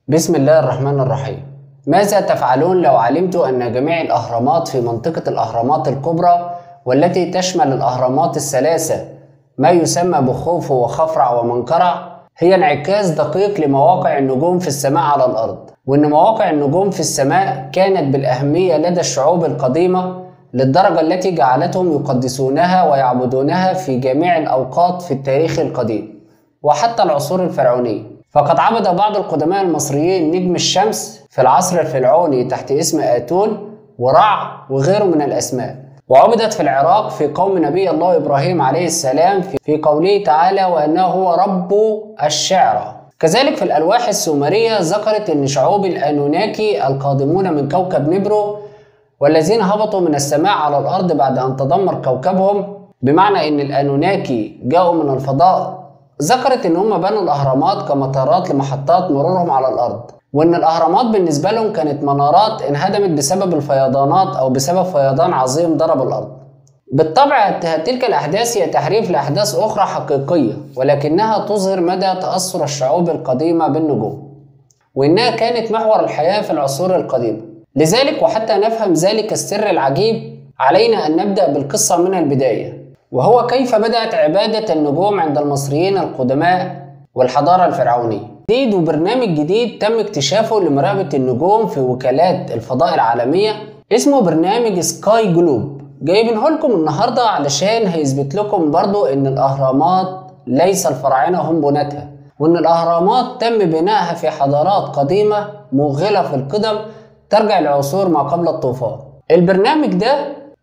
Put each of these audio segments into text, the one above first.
بسم الله الرحمن الرحيم ماذا تفعلون لو علمت أن جميع الأهرامات في منطقة الأهرامات الكبرى والتي تشمل الأهرامات الثلاثة ما يسمى بخوفو وخفرع ومنقرع هي انعكاس دقيق لمواقع النجوم في السماء على الأرض وأن مواقع النجوم في السماء كانت بالأهمية لدى الشعوب القديمة للدرجة التي جعلتهم يقدسونها ويعبدونها في جميع الأوقات في التاريخ القديم وحتى العصور الفرعونية فقد عبد بعض القدماء المصريين نجم الشمس في العصر الفرعوني تحت اسم آتون ورع وغيره من الأسماء وعبدت في العراق في قوم نبي الله إبراهيم عليه السلام في قوله تعالى وأنه هو رب الشعرى كذلك في الألواح السومرية ذكرت أن شعوب الأنوناكي القادمون من كوكب نبرو والذين هبطوا من السماء على الأرض بعد أن تدمر كوكبهم بمعنى أن الأنوناكي جاءوا من الفضاء ذكرت ان هم بنوا الاهرامات كمطارات لمحطات مرورهم على الارض وان الاهرامات بالنسبه لهم كانت منارات انهدمت بسبب الفيضانات او بسبب فيضان عظيم ضرب الارض بالطبع تلك الاحداث هي تحريف لاحداث اخرى حقيقيه ولكنها تظهر مدى تاثر الشعوب القديمه بالنجوم وانها كانت محور الحياه في العصور القديمه لذلك وحتى نفهم ذلك السر العجيب علينا ان نبدا بالقصه من البدايه وهو كيف بدأت عبادة النجوم عند المصريين القدماء والحضارة الفرعونية جديد وبرنامج جديد تم اكتشافه لمراقبة النجوم في وكالات الفضاء العالمية اسمه برنامج سكاي جلوب جايبينه لكم النهاردة علشان هيثبت لكم برضو ان الاهرامات ليس الفراعنة هم بناتها وان الاهرامات تم بنائها في حضارات قديمة مغلة في القدم ترجع لعصور ما قبل الطوفان البرنامج ده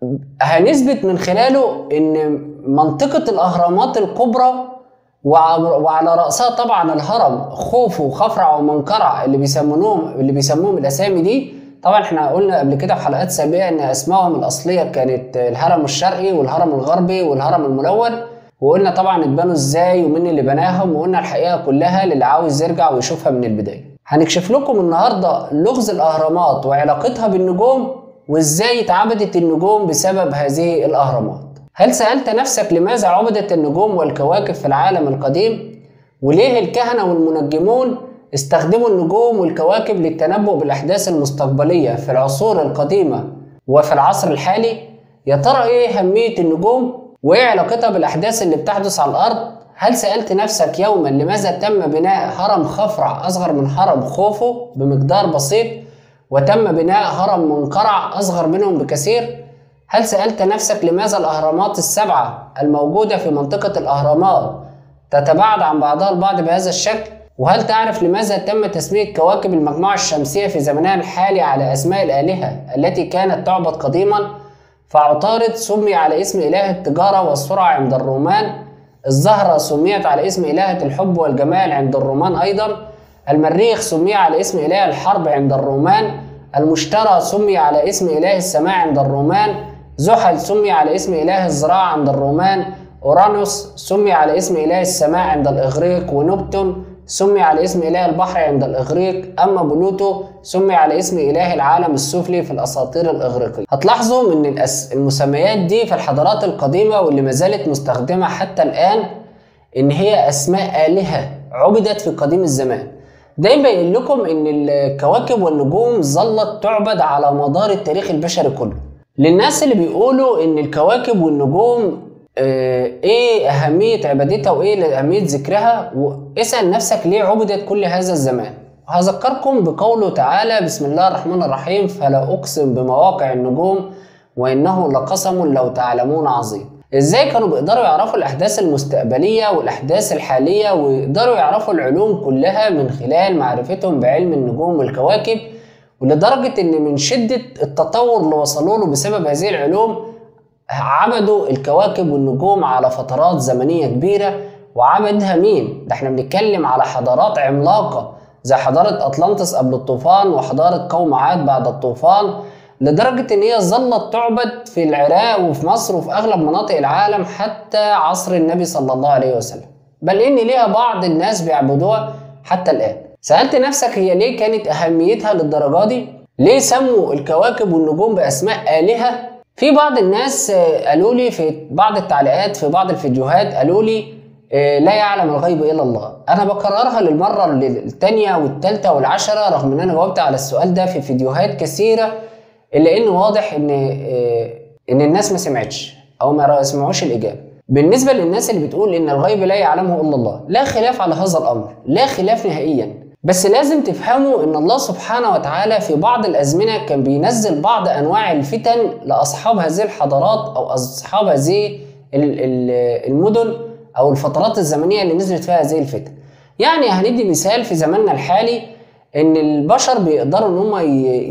هنثبت من خلاله ان منطقة الاهرامات الكبرى وعلى رأسها طبعا الهرم خوفو وخفرع ومنقرع اللي بيسمونهم اللي بيسموهم الاسامي دي طبعا احنا قلنا قبل كده في حلقات سابقة ان اسمائهم الاصلية كانت الهرم الشرقي والهرم الغربي والهرم الملون وقلنا طبعا اتبنوا ازاي ومين اللي بناهم وقلنا الحقيقة كلها للي عاوز يرجع ويشوفها من البداية هنكشف لكم النهاردة لغز الاهرامات وعلاقتها بالنجوم وازاي اتعبدت النجوم بسبب هذه الاهرامات هل سألت نفسك لماذا عبدت النجوم والكواكب في العالم القديم وليه الكهنة والمنجمون استخدموا النجوم والكواكب للتنبؤ بالأحداث المستقبلية في العصور القديمة وفي العصر الحالي يا ترى ايه أهمية النجوم وايه علاقتها بالأحداث اللي بتحدث على الأرض هل سألت نفسك يوما لماذا تم بناء هرم خفرع أصغر من هرم خوفو بمقدار بسيط وتم بناء هرم منقرع أصغر منهم بكثير؟ هل سألت نفسك لماذا الأهرامات السبعة الموجودة في منطقة الأهرامات تتباعد عن بعضها البعض بهذا الشكل؟ وهل تعرف لماذا تم تسمية كواكب المجموعة الشمسية في زمنها الحالي على أسماء الآلهة التي كانت تعبد قديما؟ فعطارد سمي على اسم إله التجارة والسرعة عند الرومان الزهرة سميت على اسم إلهة الحب والجمال عند الرومان أيضا المريخ سمي على اسم إله الحرب عند الرومان المشترى سمي على اسم إله السماء عند الرومان زحل سمي على اسم إله الزراعة عند الرومان أورانوس سمي على اسم إله السماء عند الإغريق ونبتون سمي على اسم إله البحر عند الإغريق أما بلوتو سمي على اسم إله العالم السفلي في الأساطير الإغريقية هتلاحظوا من الأس... المسميات دي في الحضارات القديمة واللي ما زالت مستخدمة حتى الآن إن هي أسماء آلهة عبدت في قديم الزمان ده يبين لكم ان الكواكب والنجوم ظلت تعبد على مدار التاريخ البشري كله للناس اللي بيقولوا ان الكواكب والنجوم اه ايه اهمية عبادتها وايه اهمية ذكرها واسأل نفسك ليه عبدت كل هذا الزمان هذكركم بقوله تعالى بسم الله الرحمن الرحيم فلا اقسم بمواقع النجوم وانه لقسم لو تعلمون عظيم ازاي كانوا بيقدروا يعرفوا الاحداث المستقبليه والاحداث الحاليه ويقدروا يعرفوا العلوم كلها من خلال معرفتهم بعلم النجوم والكواكب ولدرجه ان من شده التطور اللي وصلوا له بسبب هذه العلوم عبدوا الكواكب والنجوم على فترات زمنيه كبيره وعبدها مين؟ ده احنا بنتكلم على حضارات عملاقه زي حضاره اطلانتس قبل الطوفان وحضاره قوم عاد بعد الطوفان لدرجة إن هي ظلت تعبد في العراق وفي مصر وفي أغلب مناطق العالم حتى عصر النبي صلى الله عليه وسلم بل إن ليها بعض الناس بيعبدوها حتى الآن سألت نفسك هي ليه كانت أهميتها للدرجة دي؟ ليه سموا الكواكب والنجوم بأسماء آلهة؟ في بعض الناس قالوا لي في بعض التعليقات في بعض الفيديوهات قالوا لي آه، لا يعلم الغيب الا الله انا بكررها للمره الثانيه والثالثه والعشره رغم ان انا جاوبت على السؤال ده في فيديوهات كثيره الا انه واضح ان آه، ان الناس ما سمعتش او ما سمعوش الاجابه بالنسبه للناس اللي بتقول ان الغيب لا يعلمه الا الله لا خلاف على هذا الامر لا خلاف نهائيا بس لازم تفهموا ان الله سبحانه وتعالى في بعض الازمنه كان بينزل بعض انواع الفتن لاصحاب هذه الحضارات او اصحاب هذه المدن او الفترات الزمنيه اللي نزلت فيها هذه الفتن يعني هندي مثال في زماننا الحالي ان البشر بيقدروا ان هم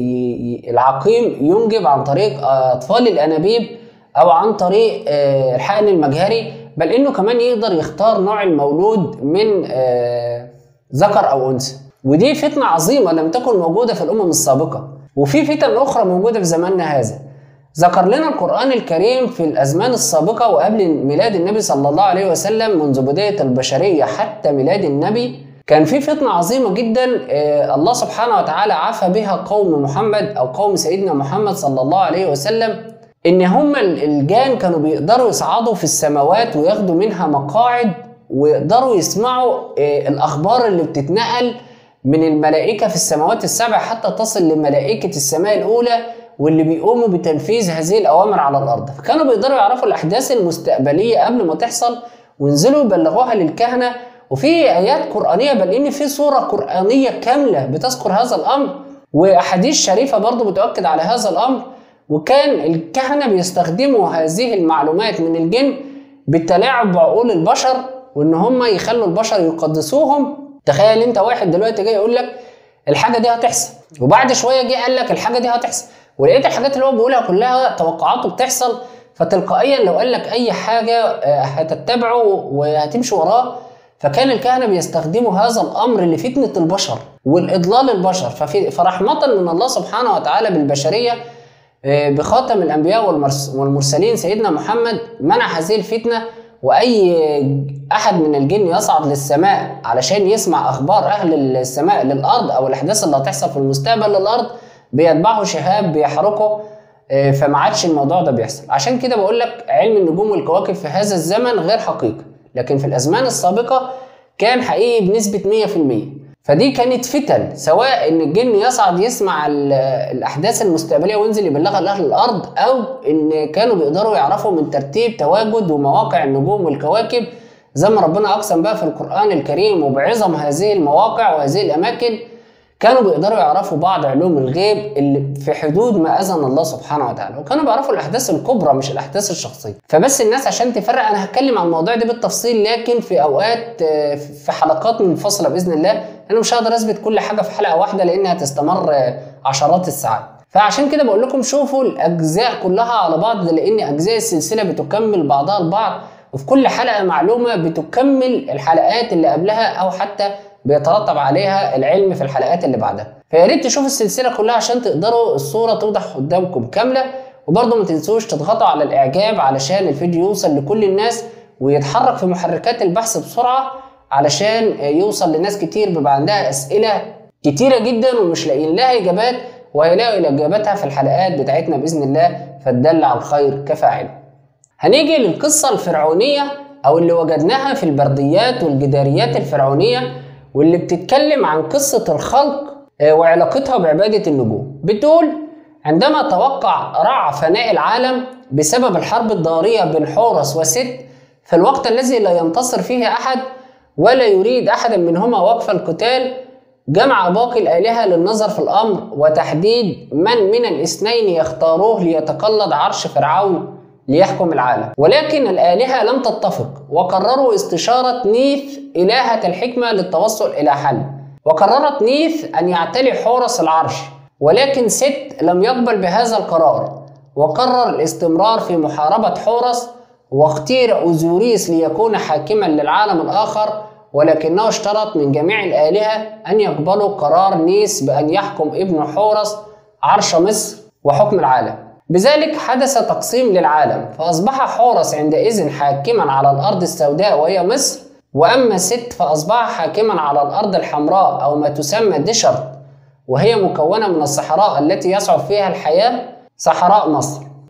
العقيم ينجب عن طريق اطفال الانابيب او عن طريق آه، الحقن المجهري بل انه كمان يقدر يختار نوع المولود من آه، ذكر او انثى ودي فتنه عظيمه لم تكن موجوده في الامم السابقه وفي فتن اخرى موجوده في زماننا هذا ذكر لنا القرآن الكريم في الأزمان السابقة وقبل ميلاد النبي صلى الله عليه وسلم منذ بداية البشرية حتى ميلاد النبي كان في فتنة عظيمة جدا آه، الله سبحانه وتعالى عفى بها قوم محمد أو قوم سيدنا محمد صلى الله عليه وسلم إن هم الجان كانوا بيقدروا يصعدوا في السماوات وياخدوا منها مقاعد ويقدروا يسمعوا آه، الأخبار اللي بتتنقل من الملائكة في السماوات السبع حتى تصل لملائكة السماء الأولى واللي بيقوموا بتنفيذ هذه الأوامر على الأرض فكانوا بيقدروا يعرفوا الأحداث المستقبلية قبل ما تحصل وينزلوا يبلغوها للكهنة وفي آيات قرآنية بل إن في سورة قرآنية كاملة بتذكر هذا الأمر وأحاديث شريفة برضو بتؤكد على هذا الأمر وكان الكهنة بيستخدموا هذه المعلومات من الجن بالتلاعب بعقول البشر وإن هم يخلوا البشر يقدسوهم تخيل أنت واحد دلوقتي جاي يقول لك الحاجة دي هتحصل وبعد شوية جه قال لك الحاجة دي هتحصل ولقيت الحاجات اللي هو بيقولها كلها توقعاته بتحصل فتلقائيا لو قال لك اي حاجه آه، هتتبعه وهتمشي وراه فكان الكهنه بيستخدموا هذا الامر لفتنه البشر والاضلال البشر ففي فرحمه من الله سبحانه وتعالى بالبشريه آه، بخاتم الانبياء والمرسلين سيدنا محمد منع هذه الفتنه واي احد من الجن يصعد للسماء علشان يسمع اخبار اهل السماء للارض او الاحداث اللي هتحصل في المستقبل للارض بيتبعه شهاب بيحرقه آه، فما عادش الموضوع ده بيحصل عشان كده بقول لك علم النجوم والكواكب في هذا الزمن غير حقيقي لكن في الازمان السابقه كان حقيقي بنسبه 100% فدي كانت فتن سواء ان الجن يصعد يسمع الاحداث المستقبليه وينزل يبلغها لاهل الارض او ان كانوا بيقدروا يعرفوا من ترتيب تواجد ومواقع النجوم والكواكب زي ما ربنا اقسم بقى في القران الكريم وبعظم هذه المواقع وهذه الاماكن كانوا بيقدروا يعرفوا بعض علوم الغيب اللي في حدود ما اذن الله سبحانه وتعالى وكانوا بيعرفوا الاحداث الكبرى مش الاحداث الشخصيه فبس الناس عشان تفرق انا هتكلم عن الموضوع ده بالتفصيل لكن في اوقات آه، في حلقات منفصله باذن الله انا مش هقدر اثبت كل حاجه في حلقه واحده لانها تستمر آه، عشرات الساعات فعشان كده بقول لكم شوفوا الاجزاء كلها على بعض لان اجزاء السلسله بتكمل بعضها البعض وفي كل حلقه معلومه بتكمل الحلقات اللي قبلها او حتى بيترتب عليها العلم في الحلقات اللي بعدها فيا ريت تشوفوا السلسله كلها عشان تقدروا الصوره توضح قدامكم كامله وبرضه ما تنسوش تضغطوا على الاعجاب علشان الفيديو يوصل لكل الناس ويتحرك في محركات البحث بسرعه علشان يوصل لناس كتير بيبقى عندها اسئله كتيره جدا ومش لاقيين لها اجابات وهيلاقوا اجاباتها في الحلقات بتاعتنا باذن الله فالدل على الخير كفاعل هنيجي للقصه الفرعونيه او اللي وجدناها في البرديات والجداريات الفرعونيه واللي بتتكلم عن قصة الخلق آه، وعلاقتها بعبادة النجوم بتقول عندما توقع رع فناء العالم بسبب الحرب الضارية بين حورس وست في الوقت الذي لا ينتصر فيه أحد ولا يريد أحدا منهما وقف القتال جمع باقي الآلهة للنظر في الأمر وتحديد من من الاثنين يختاروه ليتقلد عرش فرعون ليحكم العالم ولكن الآلهة لم تتفق وقرروا استشارة نيث إلهة الحكمة للتوصل إلى حل وقررت نيث أن يعتلي حورس العرش ولكن ست لم يقبل بهذا القرار وقرر الاستمرار في محاربة حورس واختير أوزوريس ليكون حاكما للعالم الآخر ولكنه اشترط من جميع الآلهة أن يقبلوا قرار نيس بأن يحكم ابن حورس عرش مصر وحكم العالم بذلك حدث تقسيم للعالم فأصبح حورس عندئذ حاكما على الأرض السوداء وهي مصر وأما ست فأصبح حاكما على الأرض الحمراء أو ما تسمى دشرت وهي مكونة من الصحراء التي يصعب فيها الحياة صحراء مصر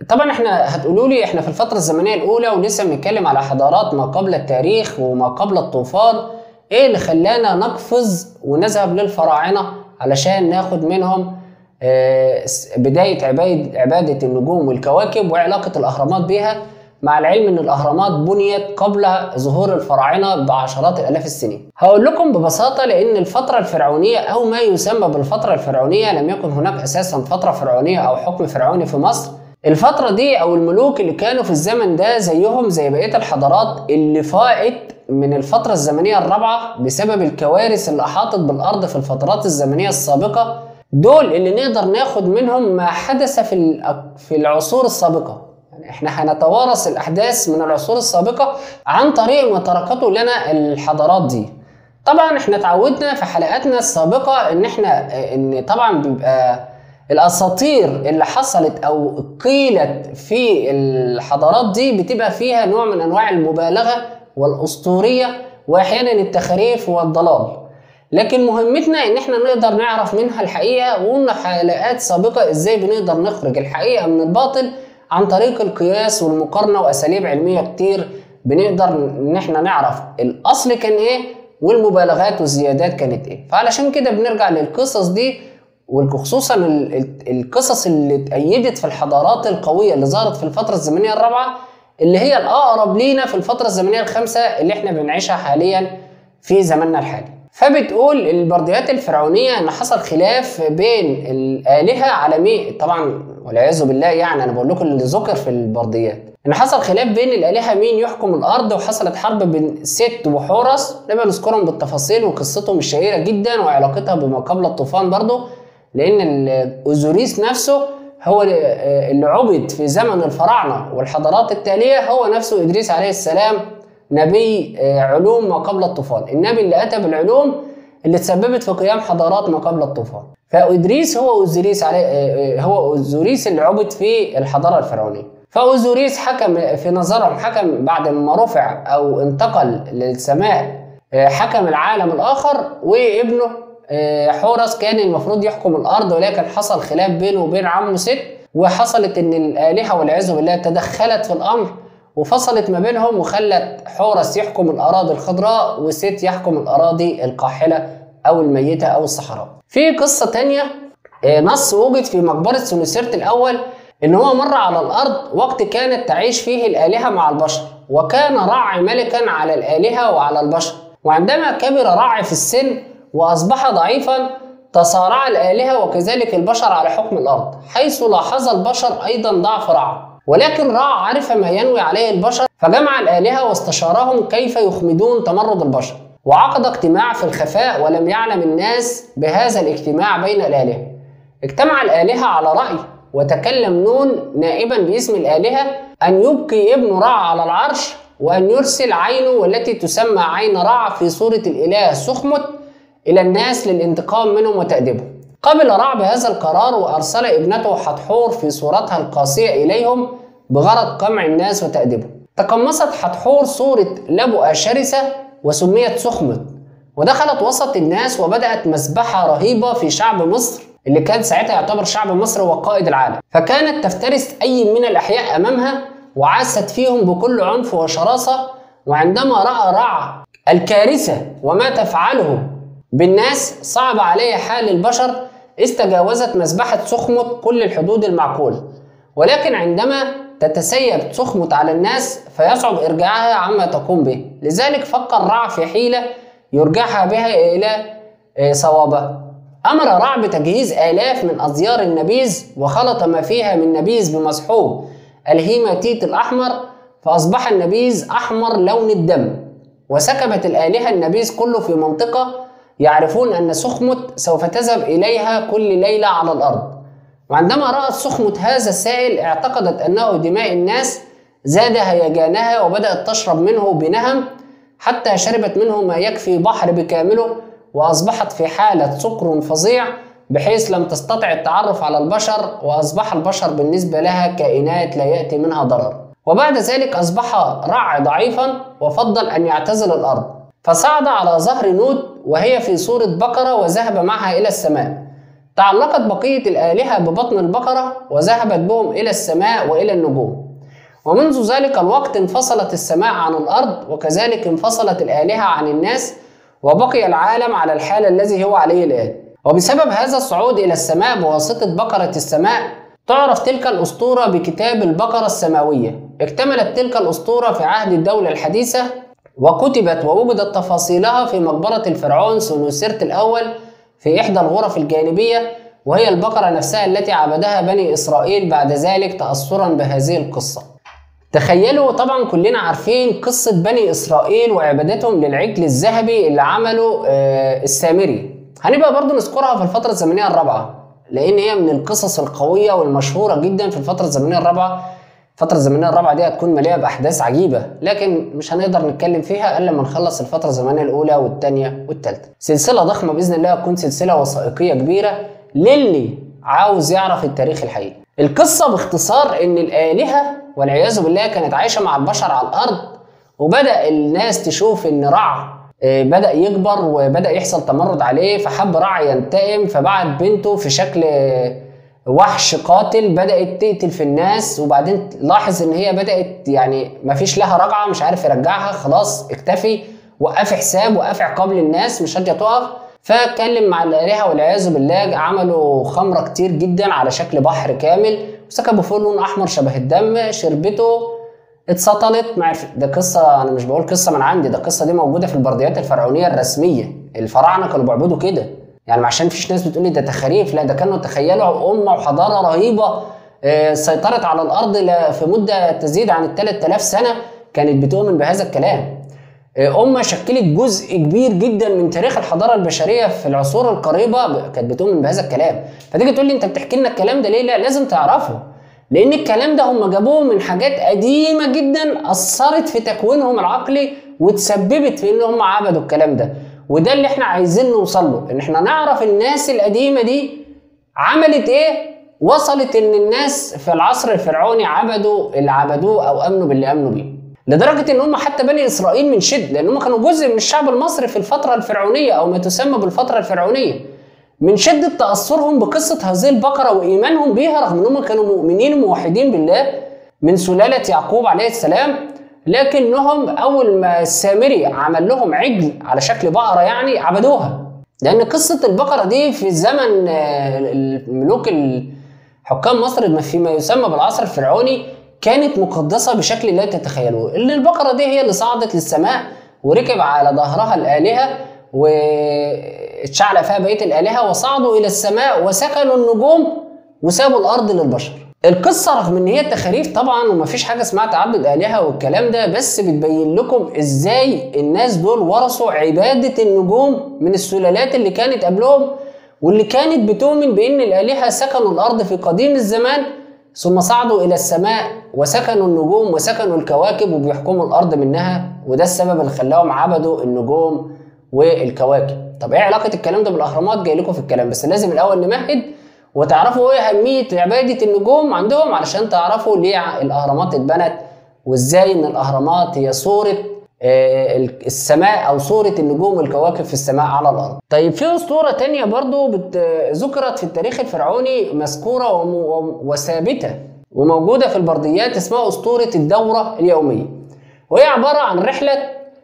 طبعا احنا هتقولوا لي احنا في الفترة الزمنية الأولى ولسه بنتكلم على حضارات ما قبل التاريخ وما قبل الطوفان ايه اللي خلانا نقفز ونذهب للفراعنة علشان ناخد منهم آه، بداية عبادة, عبادة النجوم والكواكب وعلاقة الأهرامات بها مع العلم ان الاهرامات بنيت قبل ظهور الفراعنه بعشرات الالاف السنين. هقول لكم ببساطه لان الفتره الفرعونيه او ما يسمى بالفتره الفرعونيه لم يكن هناك اساسا فتره فرعونيه او حكم فرعوني في مصر. الفتره دي او الملوك اللي كانوا في الزمن ده زيهم زي بقيه الحضارات اللي فاقت من الفتره الزمنيه الرابعه بسبب الكوارث اللي احاطت بالارض في الفترات الزمنيه السابقه دول اللي نقدر ناخد منهم ما حدث في في العصور السابقه يعني احنا هنتوارث الاحداث من العصور السابقه عن طريق ما تركته لنا الحضارات دي طبعا احنا اتعودنا في حلقاتنا السابقه ان احنا ان طبعا بيبقى الاساطير اللي حصلت او قيلت في الحضارات دي بتبقى فيها نوع من انواع المبالغه والاسطوريه واحيانا التخريف والضلال لكن مهمتنا ان احنا نقدر نعرف منها الحقيقه وقلنا حلقات سابقه ازاي بنقدر نخرج الحقيقه من الباطل عن طريق القياس والمقارنه واساليب علميه كتير بنقدر ان احنا نعرف الاصل كان ايه والمبالغات والزيادات كانت ايه فعلشان كده بنرجع للقصص دي وخصوصا القصص اللي اتأيدت في الحضارات القوية اللي ظهرت في الفترة الزمنية الرابعة اللي هي الأقرب لينا في الفترة الزمنية الخامسة اللي احنا بنعيشها حاليا في زماننا الحالي فبتقول البرديات الفرعونية ان حصل خلاف بين الآلهة على مين طبعا والعياذ بالله يعني انا بقول لكم اللي ذكر في البرديات ان حصل خلاف بين الالهه مين يحكم الارض وحصلت حرب بين ست وحورس نبقى نذكرهم بالتفاصيل وقصتهم الشهيره جدا وعلاقتها بما قبل الطوفان برضه لان اوزوريس نفسه هو اللي عبد في زمن الفراعنه والحضارات التاليه هو نفسه ادريس عليه السلام نبي علوم ما قبل الطوفان النبي اللي اتى بالعلوم اللي تسببت في قيام حضارات ما قبل الطوفان فأودريس هو أوزوريس عليه هو أوزوريس اللي عبد في الحضارة الفرعونية فأوزوريس حكم في نظرهم حكم بعد ما رفع أو انتقل للسماء حكم العالم الآخر وابنه حورس كان المفروض يحكم الأرض ولكن حصل خلاف بينه وبين عمه ست وحصلت إن الآلهة والعياذ بالله تدخلت في الأمر وفصلت ما بينهم وخلت حورس يحكم الأراضي الخضراء وست يحكم الأراضي القاحلة أو الميتة أو الصحراء. في قصة تانية نص وجد في مقبرة سنوسرت الأول إن هو مر على الأرض وقت كانت تعيش فيه الآلهة مع البشر وكان راعي ملكا على الآلهة وعلى البشر وعندما كبر راعي في السن وأصبح ضعيفا تصارع الآلهة وكذلك البشر على حكم الأرض حيث لاحظ البشر أيضا ضعف راعي ولكن راع عرف ما ينوي عليه البشر فجمع الآلهة واستشارهم كيف يخمدون تمرد البشر وعقد اجتماع في الخفاء ولم يعلم الناس بهذا الاجتماع بين الآلهة اجتمع الآلهة على رأي وتكلم نون نائبا باسم الآلهة أن يبقي ابن رع على العرش وأن يرسل عينه والتي تسمى عين رع في صورة الإله سخمت إلى الناس للانتقام منهم وتأديبهم قبل رع بهذا القرار وأرسل ابنته حتحور في صورتها القاسية إليهم بغرض قمع الناس وتأديبهم تقمصت حتحور صورة لبؤة شرسة وسميت سخمت ودخلت وسط الناس وبدأت مسبحة رهيبة في شعب مصر اللي كان ساعتها يعتبر شعب مصر هو قائد العالم فكانت تفترس أي من الأحياء أمامها وعاست فيهم بكل عنف وشراسة وعندما رأى رع الكارثة وما تفعله بالناس صعب عليه حال البشر استجاوزت مسبحة سخمت كل الحدود المعقولة ولكن عندما تتسيب سخمت على الناس فيصعب إرجاعها عما تقوم به لذلك فكر رع في حيلة يرجعها بها إلى صوابها أمر رع بتجهيز آلاف من أزيار النبيذ وخلط ما فيها من نبيذ بمصحوب الهيماتيت الأحمر فأصبح النبيذ أحمر لون الدم وسكبت الآلهة النبيذ كله في منطقة يعرفون أن سخمت سوف تذهب إليها كل ليلة على الأرض وعندما رأت سخمت هذا السائل اعتقدت أنه دماء الناس زاد هيجانها وبدأت تشرب منه بنهم حتى شربت منه ما يكفي بحر بكامله وأصبحت في حالة سكر فظيع بحيث لم تستطع التعرف على البشر وأصبح البشر بالنسبة لها كائنات لا يأتي منها ضرر وبعد ذلك أصبح رع ضعيفا وفضل أن يعتزل الأرض فصعد على ظهر نوت وهي في صورة بقرة وذهب معها إلى السماء تعلقت بقية الآلهة ببطن البقرة وذهبت بهم إلى السماء وإلى النجوم ومنذ ذلك الوقت انفصلت السماء عن الأرض وكذلك انفصلت الآلهة عن الناس وبقي العالم على الحال الذي هو عليه الآن وبسبب هذا الصعود إلى السماء بواسطة بقرة السماء تعرف تلك الأسطورة بكتاب البقرة السماوية اكتملت تلك الأسطورة في عهد الدولة الحديثة وكتبت ووجدت تفاصيلها في مقبرة الفرعون سنوسرت الأول في إحدى الغرف الجانبية وهي البقرة نفسها التي عبدها بني إسرائيل بعد ذلك تأثرا بهذه القصة تخيلوا طبعا كلنا عارفين قصة بني إسرائيل وعبادتهم للعجل الذهبي اللي عمله آه السامري هنبقى برضو نذكرها في الفترة الزمنية الرابعة لأن هي من القصص القوية والمشهورة جدا في الفترة الزمنية الرابعة الفترة الزمنية الرابعة دي هتكون مليئة بأحداث عجيبة لكن مش هنقدر نتكلم فيها إلا لما نخلص الفترة الزمنية الأولى والثانية والثالثة سلسلة ضخمة بإذن الله هتكون سلسلة وثائقية كبيرة للي عاوز يعرف التاريخ الحقيقي القصة باختصار إن الآلهة والعياذ بالله كانت عايشة مع البشر على الأرض وبدأ الناس تشوف إن رع بدأ يكبر وبدأ يحصل تمرد عليه فحب رع ينتقم فبعت بنته في شكل وحش قاتل بدأت تقتل في الناس وبعدين لاحظ ان هي بدأت يعني مفيش لها رجعة مش عارف يرجعها خلاص اكتفي وقف حساب وقف عقاب للناس مش راضية تقف فاتكلم مع الآلهة والعياذ بالله عملوا خمرة كتير جدا على شكل بحر كامل وسكبوا فيه لون أحمر شبه الدم شربته اتسطلت مع ده قصة أنا مش بقول قصة من عندي ده القصة دي موجودة في البرديات الفرعونية الرسمية الفراعنة كانوا بيعبدوا كده يعني عشان فيش ناس بتقول لي ده تخاريف لا ده كانوا تخيلوا أمة وحضارة رهيبة سيطرت على الأرض في مدة تزيد عن ال 3000 سنة كانت بتؤمن بهذا الكلام أمة شكلت جزء كبير جدا من تاريخ الحضارة البشرية في العصور القريبة كانت بتؤمن بهذا الكلام فتيجي تقول لي أنت بتحكي لنا الكلام ده ليه؟ لا لازم تعرفه لأن الكلام ده هم جابوه من حاجات قديمة جدا أثرت في تكوينهم العقلي وتسببت في إن هم عبدوا الكلام ده وده اللي احنا عايزين نوصل له ان احنا نعرف الناس القديمه دي عملت ايه وصلت ان الناس في العصر الفرعوني عبدوا اللي عبدوه او امنوا باللي امنوا بيه لدرجه ان هم حتى بني اسرائيل من شد لان هم كانوا جزء من الشعب المصري في الفتره الفرعونيه او ما تسمى بالفتره الفرعونيه من شده تاثرهم بقصه هذه البقره وايمانهم بيها رغم انهم كانوا مؤمنين موحدين بالله من سلاله يعقوب عليه السلام لكنهم اول ما السامري عمل لهم عجل على شكل بقره يعني عبدوها لان قصه البقره دي في زمن الملوك حكام مصر فيما يسمى بالعصر الفرعوني كانت مقدسه بشكل لا تتخيلوه ان البقره دي هي اللي صعدت للسماء وركب على ظهرها الالهه واتشعل فيها بقيه الالهه وصعدوا الى السماء وسكنوا النجوم وسابوا الارض للبشر القصة رغم ان هي تخاريف طبعا ومفيش حاجة اسمها تعدد آلهة والكلام ده بس بتبين لكم ازاي الناس دول ورثوا عبادة النجوم من السلالات اللي كانت قبلهم واللي كانت بتؤمن بان الآلهة سكنوا الأرض في قديم الزمان ثم صعدوا إلى السماء وسكنوا النجوم وسكنوا الكواكب وبيحكموا الأرض منها وده السبب اللي خلاهم عبدوا النجوم والكواكب طب ايه علاقة الكلام ده بالأهرامات جاي لكم في الكلام بس لازم الأول نمهد وتعرفوا ايه اهميه عباده النجوم عندهم علشان تعرفوا ليه الاهرامات اتبنت وازاي ان الاهرامات هي صوره السماء او صوره النجوم والكواكب في السماء على الارض. طيب في اسطوره تانية برضو ذكرت في التاريخ الفرعوني مذكوره وثابته وموجوده في البرديات اسمها اسطوره الدوره اليوميه. وهي عباره عن رحله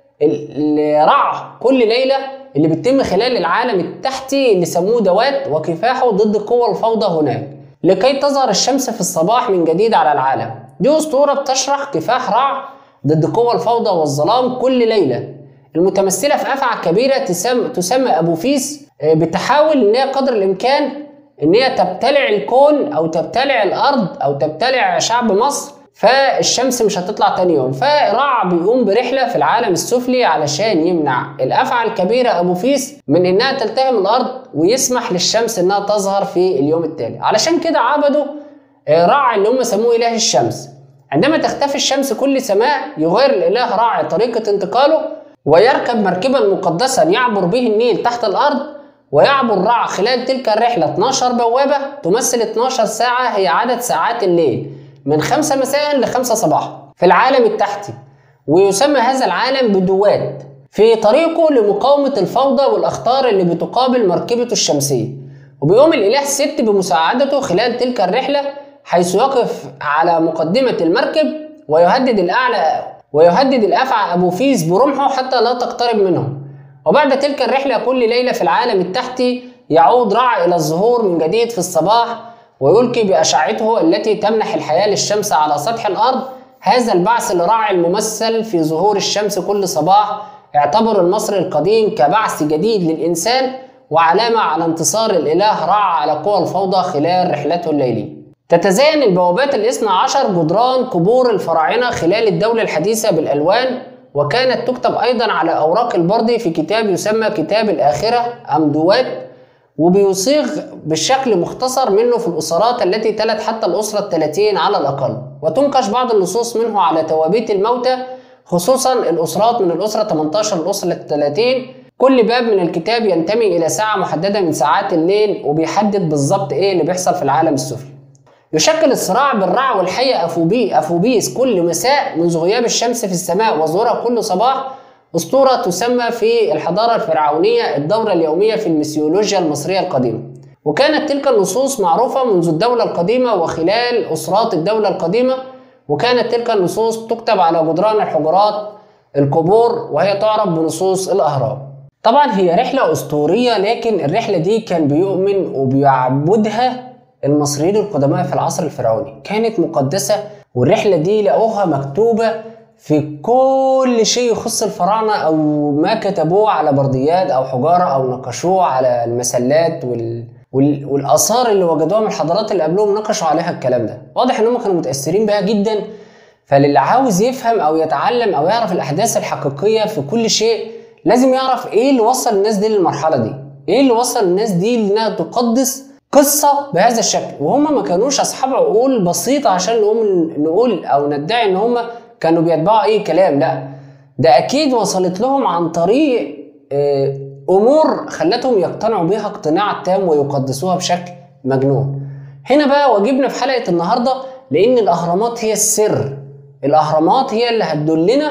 الرع كل ليله اللي بتتم خلال العالم التحتي اللي سموه دوات وكفاحه ضد قوى الفوضى هناك لكي تظهر الشمس في الصباح من جديد على العالم دي أسطورة بتشرح كفاح رع ضد قوى الفوضى والظلام كل ليلة المتمثلة في أفعى كبيرة تسمى, تسمى أبو فيس بتحاول إن هي قدر الإمكان إن هي تبتلع الكون أو تبتلع الأرض أو تبتلع شعب مصر فالشمس مش هتطلع تاني يوم فرع بيقوم برحله في العالم السفلي علشان يمنع الافعى الكبيره ابو فيس من انها تلتهم الارض ويسمح للشمس انها تظهر في اليوم التالي علشان كده عبدوا رع اللي هم سموه اله الشمس عندما تختفي الشمس كل سماء يغير الاله رع طريقه انتقاله ويركب مركبا مقدسا يعبر به النيل تحت الارض ويعبر رع خلال تلك الرحله 12 بوابه تمثل 12 ساعه هي عدد ساعات الليل من خمسة مساء لخمسة صباحا في العالم التحتي ويسمى هذا العالم بدوات في طريقه لمقاومة الفوضى والأخطار اللي بتقابل مركبته الشمسية وبيقوم الإله ست بمساعدته خلال تلك الرحلة حيث يقف على مقدمة المركب ويهدد الأعلى ويهدد الأفعى أبو فيس برمحه حتى لا تقترب منه وبعد تلك الرحلة كل ليلة في العالم التحتي يعود رع إلى الظهور من جديد في الصباح ويلقي بأشعته التي تمنح الحياة للشمس على سطح الأرض هذا البعث لرع الممثل في ظهور الشمس كل صباح اعتبر المصري القديم كبعث جديد للإنسان وعلامة على انتصار الإله رع على قوى الفوضى خلال رحلته الليلية تتزين البوابات الاثنى عشر جدران قبور الفراعنة خلال الدولة الحديثة بالألوان وكانت تكتب أيضا على أوراق البردي في كتاب يسمى كتاب الآخرة أمدوات وبيصيغ بالشكل مختصر منه في الأسرات التي تلت حتى الأسرة الثلاثين على الأقل وتنقش بعض النصوص منه على توابيت الموتى خصوصا الأسرات من الأسرة 18 للأسرة 30 كل باب من الكتاب ينتمي إلى ساعة محددة من ساعات الليل وبيحدد بالظبط إيه اللي بيحصل في العالم السفلي يشكل الصراع بالرع والحية أفوبي أفوبيس كل مساء منذ غياب الشمس في السماء وظهورها كل صباح أسطورة تسمى في الحضارة الفرعونية الدورة اليومية في الميثولوجيا المصرية القديمة وكانت تلك النصوص معروفة منذ الدولة القديمة وخلال أسرات الدولة القديمة وكانت تلك النصوص تكتب على جدران الحجرات القبور وهي تعرف بنصوص الأهرام طبعا هي رحلة أسطورية لكن الرحلة دي كان بيؤمن وبيعبدها المصريين القدماء في العصر الفرعوني كانت مقدسة والرحلة دي لقوها مكتوبة في كل شيء يخص الفراعنة أو ما كتبوه على برديات أو حجارة أو نقشوه على المسلات وال... وال... والآثار اللي وجدوها من الحضارات اللي قبلهم نقشوا عليها الكلام ده واضح إنهم كانوا متأثرين بها جدا فللي عاوز يفهم أو يتعلم أو يعرف الأحداث الحقيقية في كل شيء لازم يعرف إيه اللي وصل الناس دي للمرحلة دي إيه اللي وصل الناس دي لإنها تقدس قصة بهذا الشكل وهم ما كانوش أصحاب عقول بسيطة عشان نقوم نقول أو ندعي إن هم كانوا بيتبعوا أي كلام لا ده أكيد وصلت لهم عن طريق آه، أمور خلتهم يقتنعوا بها اقتناع تام ويقدسوها بشكل مجنون هنا بقى واجبنا في حلقة النهاردة لأن الأهرامات هي السر الأهرامات هي اللي هتدلنا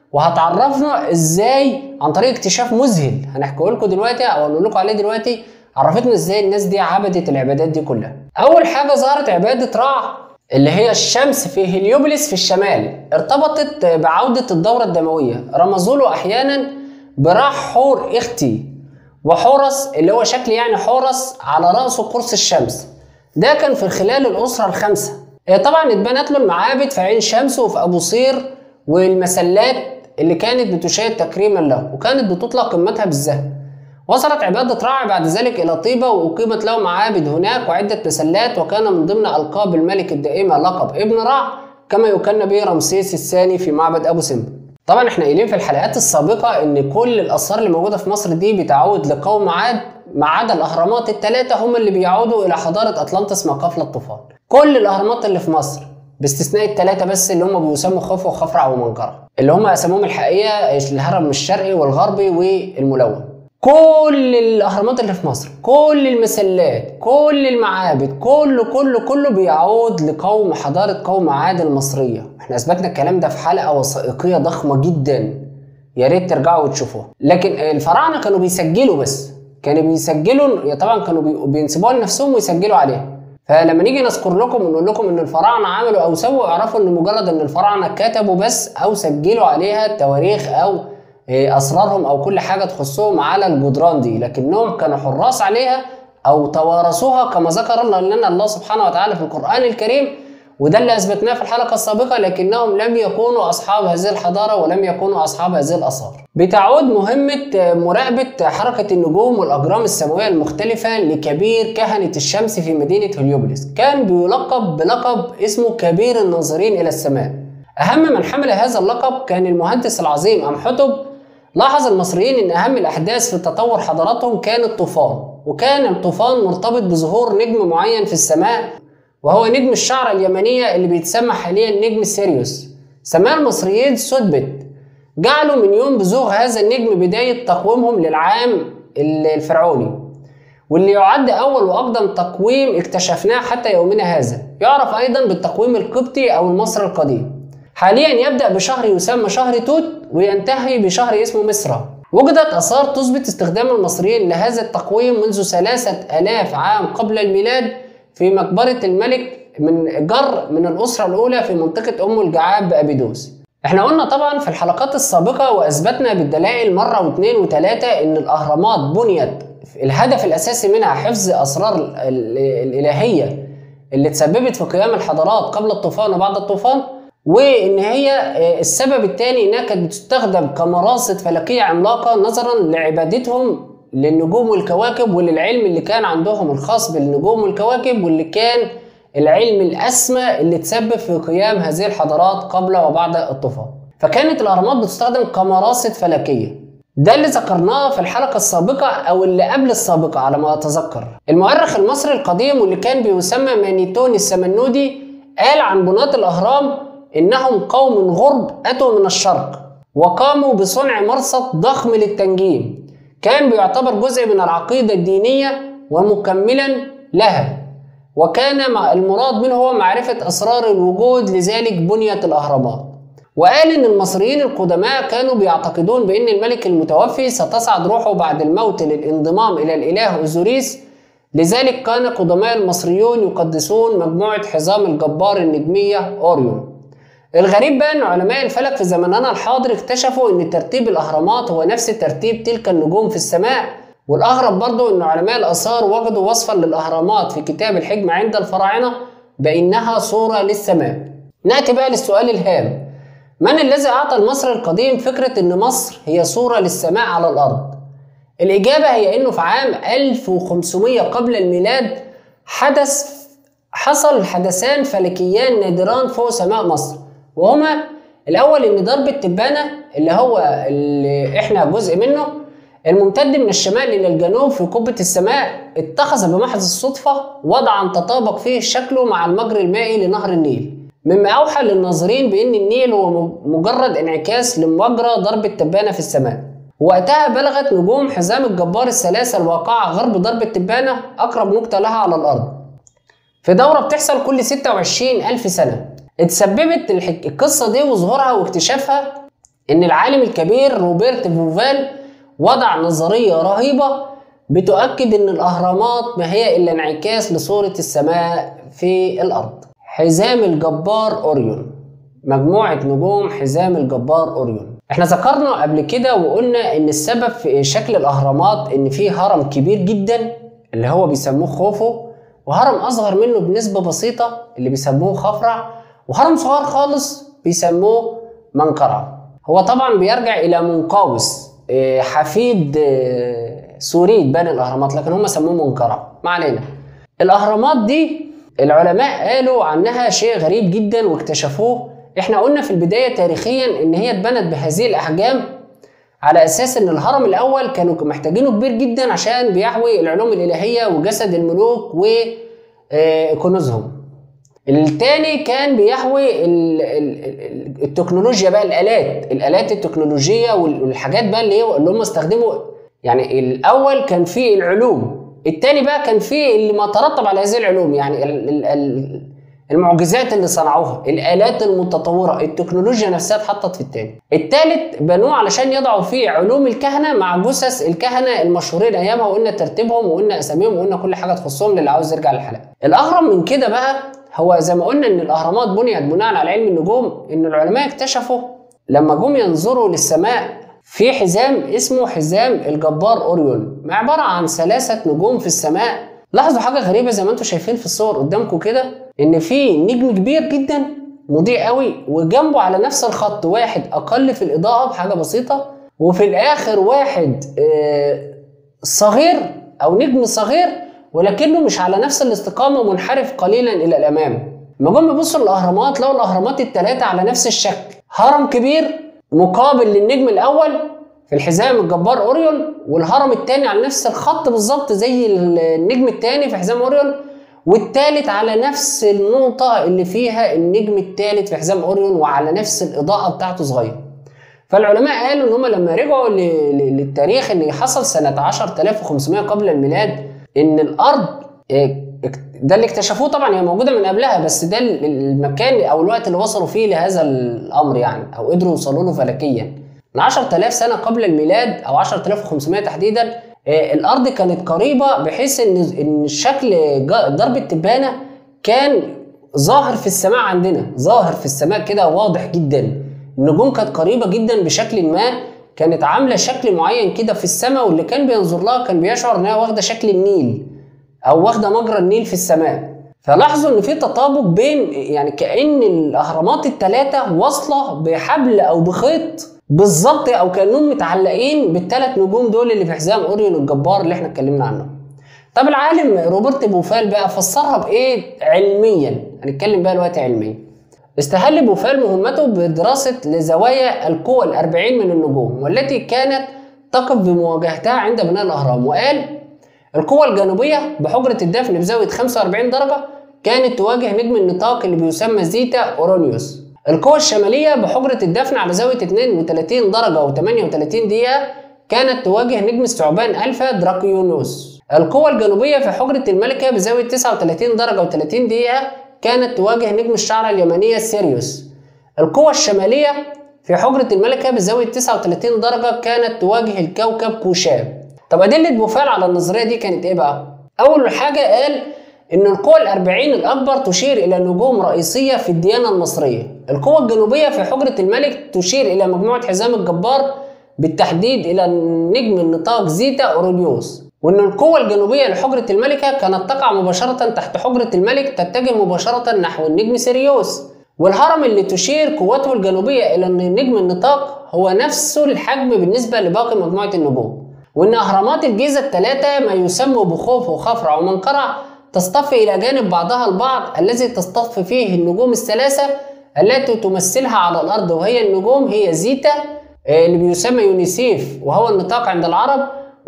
وهتعرفنا ازاي عن طريق اكتشاف مذهل هنحكيه لكم دلوقتي او هنقول لكم عليه دلوقتي عرفتنا ازاي الناس دي عبدت العبادات دي كلها اول حاجه ظهرت عباده رع اللي هي الشمس في هليوبلس في الشمال ارتبطت بعودة الدورة الدموية رمزوا له أحيانا براح حور اختي وحورس اللي هو شكل يعني حورس على رأسه قرص الشمس ده كان في خلال الأسرة الخمسة آه، طبعا اتبنت له المعابد في عين شمس وفي أبو صير والمسلات اللي كانت بتشاهد تكريما له وكانت بتطلق قمتها بالذهب وصلت عبادة رع بعد ذلك إلى طيبة وأقيمت له معابد هناك وعدة مسلات وكان من ضمن ألقاب الملك الدائمة لقب ابن رع كما يكن به رمسيس الثاني في معبد أبو سمبل طبعا احنا قايلين في الحلقات السابقة ان كل الآثار اللي موجودة في مصر دي بتعود لقوم عاد ما عدا الأهرامات الثلاثة هم اللي بيعودوا إلى حضارة أطلانتس ما قبل الطوفان كل الأهرامات اللي في مصر باستثناء الثلاثة بس اللي هم بيسموا خوفو وخفرع ومنقرع اللي هم أساميهم الحقيقية الهرم الشرقي والغربي والملون كل الاهرامات اللي في مصر كل المسلات كل المعابد كله كله كله بيعود لقوم حضاره قوم عاد المصريه احنا اثبتنا الكلام ده في حلقه وثائقيه ضخمه جدا يا ريت ترجعوا وتشوفوها لكن الفراعنه كانوا بيسجلوا بس كانوا بيسجلوا طبعا كانوا بي- بينسبوها لنفسهم ويسجلوا عليها فلما نيجي نذكر لكم ونقول لكم ان الفراعنه عملوا او سووا اعرفوا ان مجرد ان الفراعنه كتبوا بس او سجلوا عليها تواريخ او إيه، اسرارهم او كل حاجه تخصهم على الجدران دي لكنهم كانوا حراس عليها او توارثوها كما ذكر لنا الله سبحانه وتعالى في القران الكريم وده اللي اثبتناه في الحلقه السابقه لكنهم لم يكونوا اصحاب هذه الحضاره ولم يكونوا اصحاب هذه الاثار. بتعود مهمه آه، مراقبه حركه النجوم والاجرام السماويه المختلفه لكبير كهنه الشمس في مدينه هليوبوليس، كان بيلقب بلقب اسمه كبير الناظرين الى السماء. اهم من حمل هذا اللقب كان المهندس العظيم امحتب لاحظ المصريين ان اهم الاحداث في تطور حضاراتهم كان الطوفان وكان الطوفان مرتبط بظهور نجم معين في السماء وهو نجم الشعرة اليمنية اللي بيتسمى حاليا نجم سيريوس سماه المصريين سدبت جعلوا من يوم بزوغ هذا النجم بداية تقويمهم للعام الفرعوني واللي يعد أول وأقدم تقويم اكتشفناه حتى يومنا هذا يعرف أيضا بالتقويم القبطي أو المصري القديم حاليا يبدأ بشهر يسمى شهر توت وينتهي بشهر اسمه مصر وجدت آثار تثبت استخدام المصريين لهذا التقويم منذ ثلاثة آلاف عام قبل الميلاد في مقبرة الملك من جر من الأسرة الأولى في منطقة أم الجعاب بأبيدوس احنا قلنا طبعا في الحلقات السابقة وأثبتنا بالدلائل مرة واثنين وثلاثة إن الأهرامات بنيت الهدف الأساسي منها حفظ أسرار الإلهية اللي تسببت في قيام الحضارات قبل الطوفان وبعد الطوفان وان هي السبب الثاني انها كانت بتستخدم كمراصد فلكيه عملاقه نظرا لعبادتهم للنجوم والكواكب وللعلم اللي كان عندهم الخاص بالنجوم والكواكب واللي كان العلم الاسمى اللي تسبب في قيام هذه الحضارات قبل وبعد الطوفان فكانت الاهرامات بتستخدم كمراصد فلكيه ده اللي ذكرناه في الحلقة السابقة أو اللي قبل السابقة على ما أتذكر. المؤرخ المصري القديم واللي كان بيسمى مانيتون السمنودي قال عن بناة الأهرام إنهم قوم غرب أتوا من الشرق وقاموا بصنع مرصد ضخم للتنجيم كان بيعتبر جزء من العقيدة الدينية ومكملا لها وكان المراد منه هو معرفة أسرار الوجود لذلك بنيت الأهرامات وقال إن المصريين القدماء كانوا بيعتقدون بأن الملك المتوفي ستصعد روحه بعد الموت للانضمام إلى الإله أوزوريس لذلك كان قدماء المصريون يقدسون مجموعة حزام الجبار النجمية أوريون الغريب بقى ان علماء الفلك في زماننا الحاضر اكتشفوا ان ترتيب الاهرامات هو نفس ترتيب تلك النجوم في السماء والاغرب برضو ان علماء الاثار وجدوا وصفا للاهرامات في كتاب الحجم عند الفراعنه بانها صوره للسماء ناتي بقى للسؤال الهام من الذي اعطى المصري القديم فكره ان مصر هي صوره للسماء على الارض الاجابه هي انه في عام 1500 قبل الميلاد حدث حصل حدثان فلكيان نادران فوق سماء مصر وهما الاول ان ضرب التبانه اللي هو اللي احنا جزء منه الممتد من الشمال الى الجنوب في قبه السماء اتخذ بمحض الصدفه وضعا تطابق فيه شكله مع المجرى المائي لنهر النيل مما اوحى للناظرين بان النيل هو مجرد انعكاس لمجرى ضرب التبانه في السماء وقتها بلغت نجوم حزام الجبار الثلاثه الواقعه غرب ضرب التبانه اقرب نقطه لها على الارض في دوره بتحصل كل 26 الف سنه اتسببت القصة دي وظهورها واكتشافها إن العالم الكبير روبرت فوفال وضع نظرية رهيبة بتؤكد إن الأهرامات ما هي إلا انعكاس لصورة السماء في الأرض. حزام الجبار أوريون مجموعة نجوم حزام الجبار أوريون. احنا ذكرنا قبل كده وقلنا إن السبب في شكل الأهرامات إن في هرم كبير جدا اللي هو بيسموه خوفو وهرم أصغر منه بنسبة بسيطة اللي بيسموه خفرع وهرم صغير خالص بيسموه منقرع هو طبعا بيرجع الى منقاوس حفيد سوريد بني الاهرامات لكن هم سموه منقرع ما علينا الاهرامات دي العلماء قالوا عنها شيء غريب جدا واكتشفوه احنا قلنا في البدايه تاريخيا ان هي اتبنت بهذه الاحجام على اساس ان الهرم الاول كانوا محتاجينه كبير جدا عشان بيحوي العلوم الالهيه وجسد الملوك وكنوزهم التاني كان بيحوي التكنولوجيا بقى الالات الالات التكنولوجيه والحاجات بقى اللي هي اللي هم استخدموا يعني الاول كان في العلوم التاني بقى كان في اللي ما ترتب على هذه العلوم يعني المعجزات اللي صنعوها الالات المتطوره التكنولوجيا نفسها اتحطت في التاني التالت بنوه علشان يضعوا فيه علوم الكهنه مع جثث الكهنه المشهورين ايامها وقلنا ترتيبهم وقلنا اساميهم وقلنا كل حاجه تخصهم للي عاوز يرجع للحلقه الاغرب من كده بقى هو زي ما قلنا ان الاهرامات بنيت بناء على علم النجوم ان العلماء اكتشفوا لما جم ينظروا للسماء في حزام اسمه حزام الجبار اوريون عباره عن ثلاثه نجوم في السماء لاحظوا حاجه غريبه زي ما انتم شايفين في الصور قدامكم كده ان في نجم كبير جدا مضيء قوي وجنبه على نفس الخط واحد اقل في الاضاءه بحاجه بسيطه وفي الاخر واحد آه صغير او نجم صغير ولكنه مش على نفس الاستقامه منحرف قليلا الى الامام لما جم يبصوا للاهرامات لقوا الاهرامات الثلاثه على نفس الشكل هرم كبير مقابل للنجم الاول في الحزام الجبار اوريون والهرم الثاني على نفس الخط بالظبط زي النجم الثاني في حزام اوريون والثالث على نفس النقطة اللي فيها النجم الثالث في حزام اوريون وعلى نفس الإضاءة بتاعته صغيرة. فالعلماء قالوا ان هم لما رجعوا للتاريخ ان حصل سنة 10500 قبل الميلاد ان الارض ده اللي اكتشفوه طبعا هي موجوده من قبلها بس ده المكان او الوقت اللي وصلوا فيه لهذا الامر يعني او قدروا يوصلوا له فلكيا من 10000 سنة قبل الميلاد أو 10500 تحديدا آه، الأرض كانت قريبة بحيث إن إن شكل جا- درب التبانة كان ظاهر في السماء عندنا ظاهر في السماء كده واضح جدا النجوم كانت قريبة جدا بشكل ما كانت عاملة شكل معين كده في السماء واللي كان بينظر لها كان بيشعر إنها واخدة شكل النيل أو واخدة مجرى النيل في السماء فلاحظوا ان في تطابق بين يعني كأن الاهرامات الثلاثة واصلة بحبل او بخيط بالظبط او كانهم متعلقين بالثلاث نجوم دول اللي في حزام اوريون الجبار اللي احنا اتكلمنا عنه. طب العالم روبرت بوفال بقى فسرها بايه علميا؟ هنتكلم بقى دلوقتي علميا. استهل بوفال مهمته بدراسة لزوايا القوى الأربعين من النجوم والتي كانت تقف بمواجهتها عند بناء الأهرام وقال القوة الجنوبية بحجرة الدفن بزاوية 45 درجة كانت تواجه نجم النطاق اللي بيسمى زيتا أورونيوس القوة الشمالية بحجرة الدفن على زاوية 32 درجة و38 دقيقة كانت تواجه نجم الثعبان ألفا دراكيونوس القوة الجنوبية في حجرة الملكة بزاوية 39 درجة و30 دقيقة كانت تواجه نجم الشعرة اليمنية سيريوس القوة الشمالية في حجرة الملكة بزاوية 39 درجة كانت تواجه الكوكب كوشاب طب أدلة بوفال على النظرية دي كانت إيه بقى؟ أول حاجة قال إن القوى الأربعين الأكبر تشير إلى نجوم رئيسية في الديانة المصرية القوة الجنوبية في حجرة الملك تشير إلى مجموعة حزام الجبار بالتحديد إلى نجم النطاق زيتا أوروليوس وإن القوة الجنوبية لحجرة الملكة كانت تقع مباشرة تحت حجرة الملك تتجه مباشرة نحو النجم سيريوس والهرم اللي تشير قوته الجنوبية إلى أن نجم النطاق هو نفسه الحجم بالنسبة لباقي مجموعة النجوم وإن أهرامات الجيزة الثلاثة ما يسمى بخوف وخفرع ومنقرع تصطف إلى جانب بعضها البعض الذي تصطف فيه النجوم الثلاثة التي تمثلها على الأرض وهي النجوم هي زيتا آه، اللي بيسمى يونيسيف وهو النطاق عند العرب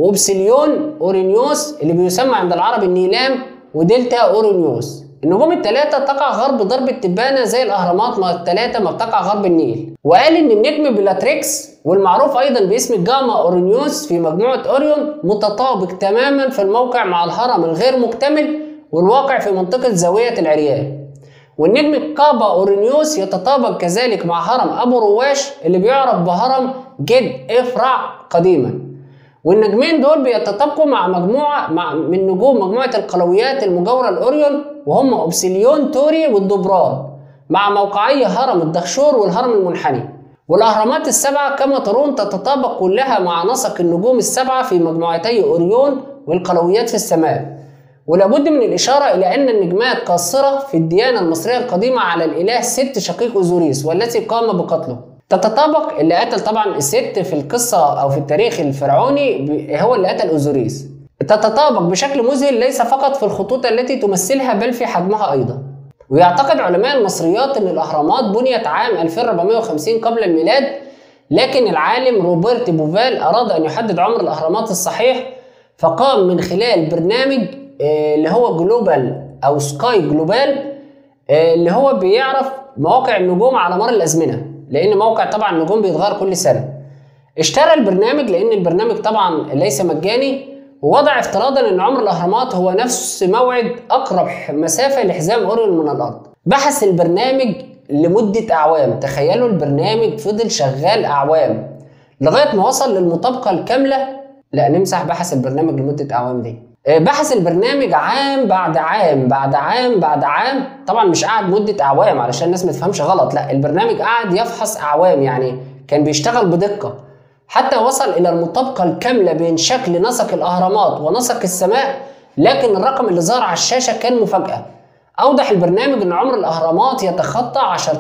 وبسليون أورينيوس اللي بيسمى عند العرب النيلام ودلتا أورينيوس النجوم الثلاثة تقع غرب ضرب التبانة زي الأهرامات ما الثلاثة ما بتقع غرب النيل وقال إن النجم بلاتريكس والمعروف أيضا باسم الجاما أورينيوس في مجموعة أوريون متطابق تماما في الموقع مع الهرم الغير مكتمل والواقع في منطقة زاوية العريان والنجم كابا أورينيوس يتطابق كذلك مع هرم أبو رواش اللي بيعرف بهرم جد إفرع قديما والنجمين دول بيتطابقوا مع مجموعة مع من نجوم مجموعة القلويات المجاورة لأوريون وهم أوبسيليون توري والدبران مع موقعي هرم الدهشور والهرم المنحني والأهرامات السبعة كما ترون تتطابق كلها مع نسق النجوم السبعة في مجموعتي أوريون والقلويات في السماء ولابد من الإشارة إلى أن النجمات قاصرة في الديانة المصرية القديمة على الإله ست شقيق أوزوريس والتي قام بقتله تتطابق اللي قتل طبعا الست في القصة أو في التاريخ الفرعوني ب- هو اللي قتل أوزوريس تتطابق بشكل مذهل ليس فقط في الخطوط التي تمثلها بل في حجمها أيضا ويعتقد علماء المصريات أن الأهرامات بنيت عام 2450 قبل الميلاد لكن العالم روبرت بوفال أراد أن يحدد عمر الأهرامات الصحيح فقام من خلال برنامج آه، اللي هو جلوبال أو سكاي جلوبال آه، اللي هو بيعرف مواقع النجوم على مر الأزمنة لأن موقع طبعا النجوم بيتغير كل سنة اشترى البرنامج لأن البرنامج طبعا ليس مجاني ووضع افتراضا أن عمر الأهرامات هو نفس موعد أقرب مسافة لحزام أوريون من الأرض بحث البرنامج لمدة أعوام تخيلوا البرنامج فضل شغال أعوام لغاية ما وصل للمطابقة الكاملة لا نمسح بحث البرنامج لمدة أعوام دي آه، بحث البرنامج عام بعد عام بعد عام بعد عام طبعا مش قعد مدة أعوام علشان الناس ما تفهمش غلط لا البرنامج قعد يفحص أعوام يعني كان بيشتغل بدقة حتى وصل إلى المطابقة الكاملة بين شكل نسق الأهرامات ونسق السماء لكن الرقم اللي ظهر على الشاشة كان مفاجأة أوضح البرنامج أن عمر الأهرامات يتخطى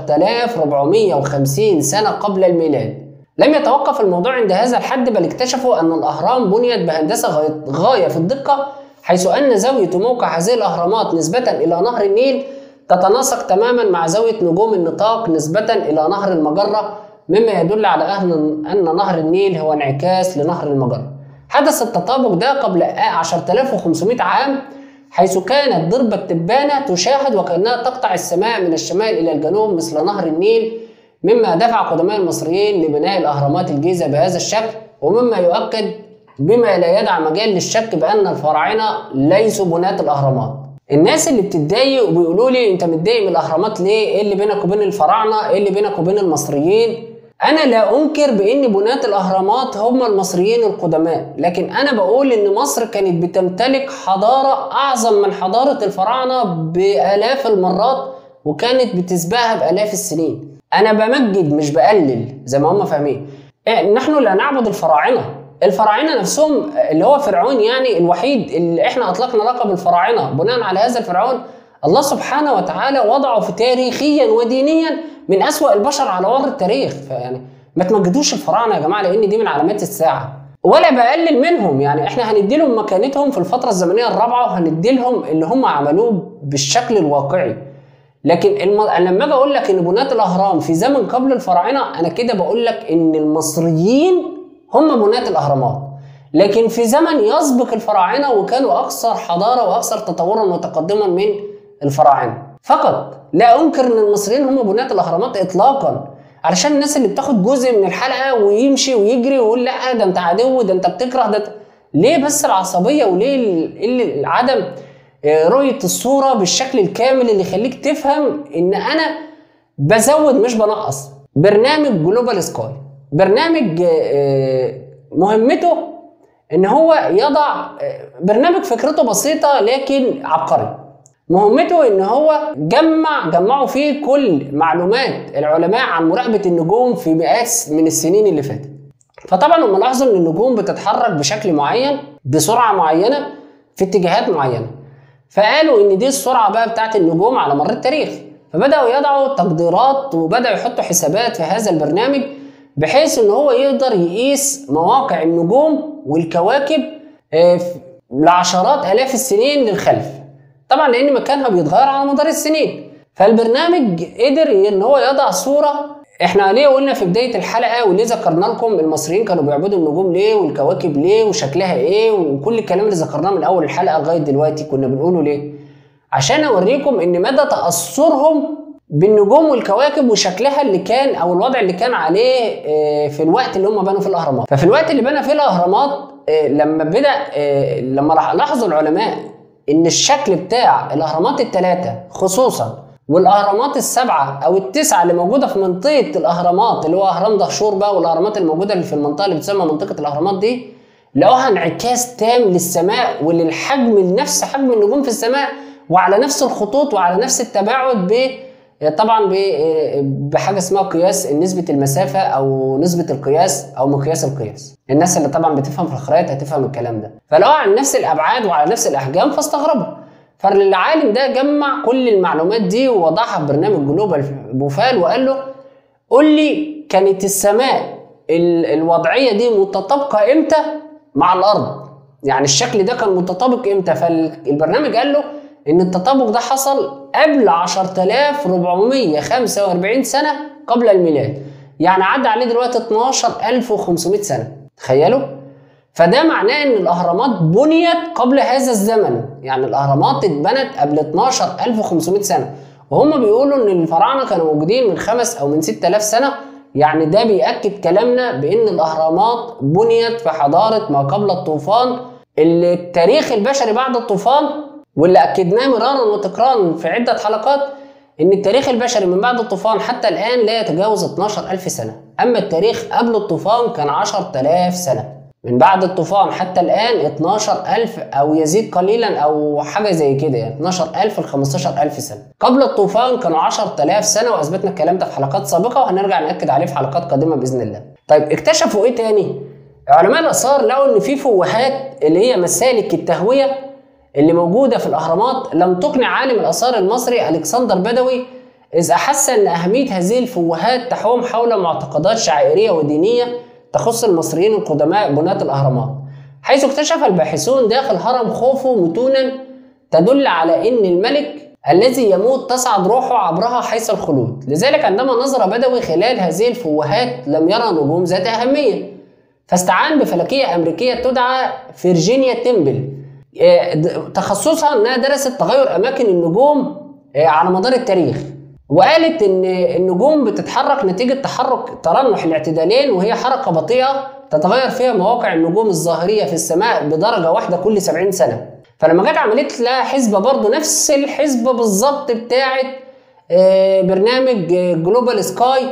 10450 سنة قبل الميلاد لم يتوقف الموضوع عند هذا الحد بل اكتشفوا أن الأهرام بنيت بهندسة غاية- غاية في الدقة حيث أن زاوية وموقع هذه الأهرامات نسبة إلى نهر النيل تتناسق تماما مع زاوية نجوم النطاق نسبة إلى نهر المجرة مما يدل على أن أن نهر النيل هو انعكاس لنهر المجرة حدث التطابق ده قبل 10500 عام حيث كانت ضربة تبانة تشاهد وكأنها تقطع السماء من الشمال إلى الجنوب مثل نهر النيل مما دفع قدماء المصريين لبناء الأهرامات الجيزة بهذا الشكل ومما يؤكد بما لا يدع مجال للشك بأن الفراعنة ليسوا بناة الأهرامات الناس اللي بتتضايق وبيقولوا لي انت متضايق من الاهرامات ليه؟ ايه اللي بينك وبين الفراعنه؟ ايه اللي بينك وبين المصريين؟ انا لا انكر بان بناة الاهرامات هم المصريين القدماء لكن انا بقول ان مصر كانت بتمتلك حضارة اعظم من حضارة الفراعنة بالاف المرات وكانت بتسبقها بالاف السنين انا بمجد مش بقلل زي ما هم فاهمين إيه نحن لا نعبد الفراعنة الفراعنة نفسهم اللي هو فرعون يعني الوحيد اللي احنا اطلقنا لقب الفراعنة بناء على هذا الفرعون الله سبحانه وتعالى وضعه في تاريخيا ودينيا من أسوأ البشر على مر التاريخ فيعني ما تمجدوش الفراعنه يا جماعه لان دي من علامات الساعه ولا بقلل منهم يعني احنا هندي لهم مكانتهم في الفتره الزمنيه الرابعه وهندي لهم اللي هم عملوه بالشكل الواقعي لكن الم... لما اجي اقول لك ان بناة الاهرام في زمن قبل الفراعنه انا كده بقول لك ان المصريين هم بناة الاهرامات لكن في زمن يسبق الفراعنه وكانوا اكثر حضاره واكثر تطورا وتقدما من الفراعنه فقط لا انكر ان المصريين هم بناة الاهرامات اطلاقا علشان الناس اللي بتاخد جزء من الحلقه ويمشي ويجري ويقول لا ده انت عدو ده انت بتكره ده ليه بس العصبيه وليه عدم رؤيه الصوره بالشكل الكامل اللي يخليك تفهم ان انا بزود مش بنقص برنامج جلوبال سكاي برنامج مهمته ان هو يضع برنامج فكرته بسيطه لكن عبقري مهمته ان هو جمع جمعوا فيه كل معلومات العلماء عن مراقبه النجوم في مئات من السنين اللي فاتت فطبعا هم لاحظوا ان النجوم بتتحرك بشكل معين بسرعه معينه في اتجاهات معينه فقالوا ان دي السرعه بقى بتاعت النجوم على مر التاريخ فبداوا يضعوا تقديرات وبداوا يحطوا حسابات في هذا البرنامج بحيث ان هو يقدر يقيس مواقع النجوم والكواكب لعشرات الاف السنين للخلف طبعا لان مكانها بيتغير على مدار السنين فالبرنامج قدر ان هو يضع صوره احنا ليه قلنا في بدايه الحلقه وليه ذكرنا لكم المصريين كانوا بيعبدوا النجوم ليه والكواكب ليه وشكلها ايه وكل الكلام اللي ذكرناه من اول الحلقه لغايه دلوقتي كنا بنقوله ليه عشان اوريكم ان مدى تاثرهم بالنجوم والكواكب وشكلها اللي كان او الوضع اللي كان عليه في الوقت اللي هم بنوا فيه الاهرامات ففي الوقت اللي بنى فيه الاهرامات لما بدا لما لاحظوا العلماء ان الشكل بتاع الاهرامات الثلاثه خصوصا والاهرامات السبعه او التسعه اللي موجوده في منطقه الاهرامات اللي هو اهرام دهشور بقى والاهرامات الموجوده اللي في المنطقه اللي بتسمى منطقه الاهرامات دي لقوها انعكاس تام للسماء وللحجم لنفس حجم النجوم في السماء وعلى نفس الخطوط وعلى نفس التباعد ب طبعا بحاجه اسمها قياس نسبه المسافه او نسبه القياس او مقياس القياس الناس اللي طبعا بتفهم في الخرائط هتفهم الكلام ده فلقوا على نفس الابعاد وعلى نفس الاحجام فاستغربوا فالعالم ده جمع كل المعلومات دي ووضعها في برنامج جلوبال بوفال وقال له قول لي كانت السماء الوضعيه دي متطابقه امتى مع الارض يعني الشكل ده كان متطابق امتى فالبرنامج قال له ان التطابق ده حصل قبل 10445 سنه قبل الميلاد يعني عدى عليه دلوقتي 12500 سنه تخيلوا فده معناه ان الاهرامات بنيت قبل هذا الزمن يعني الاهرامات اتبنت قبل 12500 سنه وهم بيقولوا ان الفراعنه كانوا موجودين من خمس او من 6000 سنه يعني ده بيأكد كلامنا بان الاهرامات بنيت في حضاره ما قبل الطوفان اللي التاريخ البشري بعد الطوفان واللي اكدناه مرارا وتكرارا في عده حلقات ان التاريخ البشري من بعد الطوفان حتى الان لا يتجاوز 12000 سنه اما التاريخ قبل الطوفان كان 10000 سنه من بعد الطوفان حتى الآن 12000 أو يزيد قليلا أو حاجة زي كده يعني 12000 ل 15000 سنة. قبل الطوفان كانوا 10000 سنة وأثبتنا الكلام ده في حلقات سابقة وهنرجع نأكد عليه في حلقات قادمة بإذن الله. طيب اكتشفوا إيه تاني؟ علماء الآثار لقوا إن في فوهات اللي هي مسالك التهوية اللي موجودة في الأهرامات لم تقنع عالم الآثار المصري ألكسندر بدوي إذ أحس أن أهمية هذه الفوهات تحوم حول معتقدات شعائرية ودينية تخص المصريين القدماء بناة الأهرامات حيث اكتشف الباحثون داخل هرم خوفو متونا تدل على أن الملك الذي يموت تصعد روحه عبرها حيث الخلود لذلك عندما نظر بدوي خلال هذه الفوهات لم يرى نجوم ذات أهمية فاستعان بفلكية أمريكية تدعى فيرجينيا تيمبل تخصصها أنها درست تغير أماكن النجوم على مدار التاريخ وقالت ان النجوم بتتحرك نتيجه تحرك ترنح الاعتدالين وهي حركه بطيئه تتغير فيها مواقع النجوم الظاهريه في السماء بدرجه واحده كل 70 سنه فلما جت عملت لها حسبه برضه نفس الحسبه بالظبط بتاعه برنامج جلوبال سكاي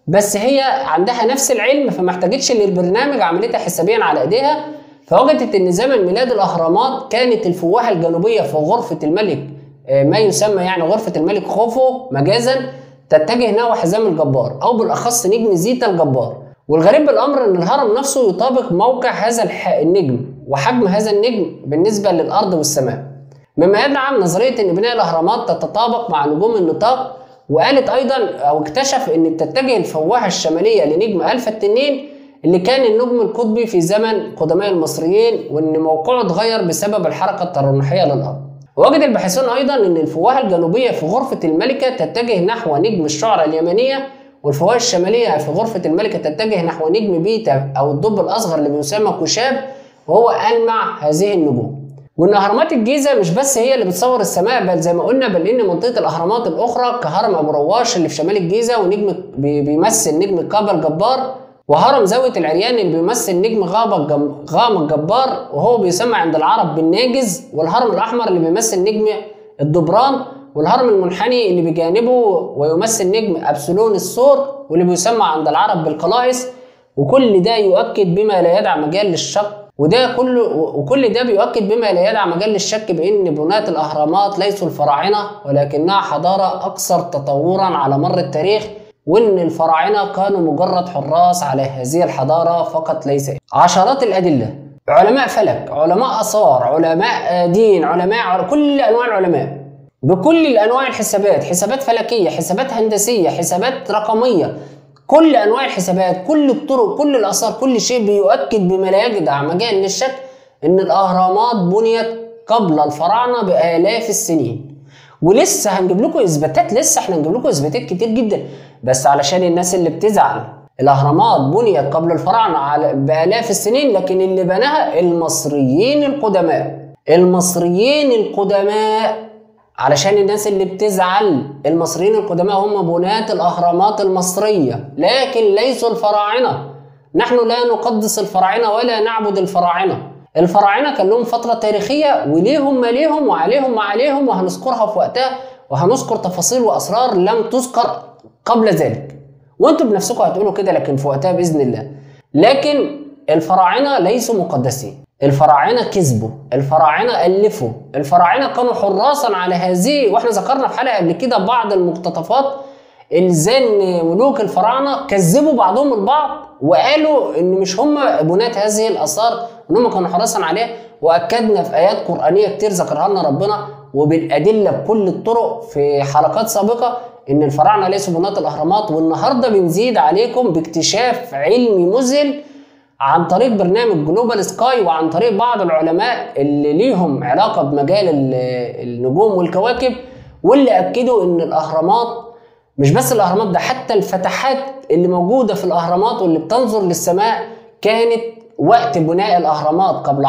بس هي عندها نفس العلم فما احتاجتش للبرنامج عملتها حسابيا على ايديها فوجدت ان زمن ميلاد الاهرامات كانت الفواحه الجنوبيه في غرفه الملك آه، ما يسمى يعني غرفه الملك خوفو مجازا تتجه نحو حزام الجبار او بالاخص نجم زيتا الجبار والغريب بالامر ان الهرم نفسه يطابق موقع هذا الح- النجم وحجم هذا النجم بالنسبه للارض والسماء مما يدعم نظريه ان بناء الاهرامات تتطابق مع نجوم النطاق وقالت ايضا او اكتشف ان بتتجه الفواحه الشماليه لنجم الفا التنين اللي كان النجم القطبي في زمن قدماء المصريين وان موقعه اتغير بسبب الحركه الترنحيه للارض. وجد الباحثون ايضا ان الفواحه الجنوبيه في غرفه الملكه تتجه نحو نجم الشعرى اليمنيه والفواحه الشماليه في غرفه الملكه تتجه نحو نجم بيتا او الدب الاصغر اللي بيسمى كشاب وهو ألمع هذه النجوم. وان اهرامات الجيزه مش بس هي اللي بتصور السماء بل زي ما قلنا بل ان منطقه الاهرامات الاخرى كهرم ابو رواش اللي في شمال الجيزه ونجم بي- بيمثل نجم الكعبه الجبار وهرم زاويه العريان اللي بيمثل نجم غابه الجم... غام الجبار وهو بيسمى عند العرب بالناجز والهرم الاحمر اللي بيمثل نجم الدبران والهرم المنحني اللي بجانبه ويمثل نجم ابسلون الثور واللي بيسمى عند العرب بالقلائص وكل ده يؤكد بما لا يدع مجال للشك وده كله وكل ده بيؤكد بما لا يدع مجال للشك بان بناة الاهرامات ليسوا الفراعنه ولكنها حضاره اكثر تطورا على مر التاريخ وان الفراعنه كانوا مجرد حراس على هذه الحضاره فقط ليس عشرات الادله علماء فلك علماء اثار علماء دين علماء كل انواع العلماء بكل الانواع الحسابات حسابات فلكيه حسابات هندسيه حسابات رقميه كل انواع الحسابات كل الطرق كل الاثار كل شيء بيؤكد بما لا يجدع مجال للشك ان الاهرامات بنيت قبل الفراعنه بالاف السنين ولسه هنجيب لكم اثباتات لسه احنا هنجيب لكم اثباتات كتير جدا بس علشان الناس اللي بتزعل الاهرامات بنيت قبل الفراعنه على بالاف السنين لكن اللي بناها المصريين القدماء المصريين القدماء علشان الناس اللي بتزعل المصريين القدماء هم بناة الأهرامات المصرية لكن ليسوا الفراعنة نحن لا نقدس الفراعنة ولا نعبد الفراعنة الفراعنة كان لهم فترة تاريخية وليهم ما ليهم وعليهم ما عليهم وهنذكرها في وقتها وهنذكر تفاصيل وأسرار لم تذكر قبل ذلك وانتم بنفسكم هتقولوا كده لكن في وقتها بإذن الله لكن الفراعنة ليسوا مقدسين الفراعنة كذبوا الفراعنة ألفوا الفراعنة كانوا حراسا على هذه واحنا ذكرنا في حلقة قبل كده بعض المقتطفات ازاي ملوك الفراعنة كذبوا بعضهم البعض وقالوا ان مش هم بناة هذه الآثار ان هم كانوا حراسا عليها وأكدنا في آيات قرآنية كتير ذكرها لنا ربنا وبالأدلة بكل الطرق في حلقات سابقة ان الفراعنة ليسوا بناة الأهرامات والنهاردة بنزيد عليكم باكتشاف علمي مذهل عن طريق برنامج جلوبال سكاي وعن طريق بعض العلماء اللي ليهم علاقة بمجال النجوم والكواكب واللي أكدوا إن الأهرامات مش بس الأهرامات ده حتى الفتحات اللي موجودة في الأهرامات واللي بتنظر للسماء كانت وقت بناء الأهرامات قبل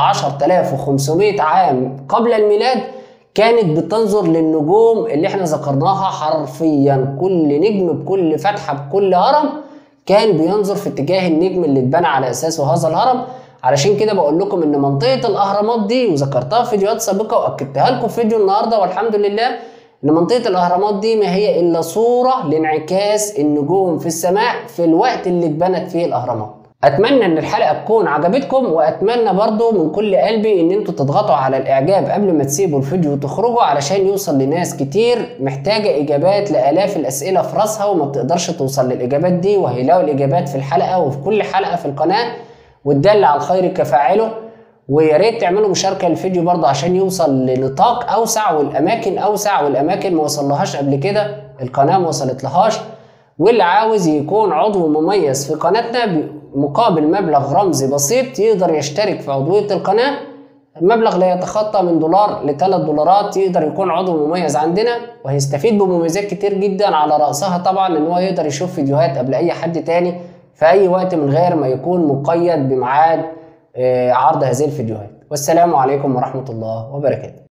10500 عام قبل الميلاد كانت بتنظر للنجوم اللي احنا ذكرناها حرفيا كل نجم بكل فتحة بكل هرم كان بينظر في اتجاه النجم اللي اتبنى على اساسه هذا الهرم علشان كده بقول لكم ان منطقه الاهرامات دي وذكرتها في فيديوهات سابقه واكدتها لكم في فيديو النهارده والحمد لله ان منطقه الاهرامات دي ما هي الا صوره لانعكاس النجوم في السماء في الوقت اللي اتبنت فيه الاهرامات اتمنى ان الحلقه تكون عجبتكم واتمنى برضو من كل قلبي ان انتوا تضغطوا على الاعجاب قبل ما تسيبوا الفيديو وتخرجوا علشان يوصل لناس كتير محتاجه اجابات لالاف الاسئله في راسها وما بتقدرش توصل للاجابات دي وهيلاقوا الاجابات في الحلقه وفي كل حلقه في القناه والدل على الخير كفاعله ويا ريت تعملوا مشاركه للفيديو برضه عشان يوصل لنطاق اوسع والاماكن اوسع والاماكن ما وصلهاش قبل كده القناه ما وصلت لهاش واللي عاوز يكون عضو مميز في قناتنا مقابل مبلغ رمزي بسيط يقدر يشترك في عضوية القناة المبلغ لا يتخطى من دولار لثلاث دولارات يقدر يكون عضو مميز عندنا وهيستفيد بمميزات كتير جدا على رأسها طبعا ان هو يقدر يشوف فيديوهات قبل اي حد تاني في اي وقت من غير ما يكون مقيد بميعاد عرض هذه الفيديوهات والسلام عليكم ورحمة الله وبركاته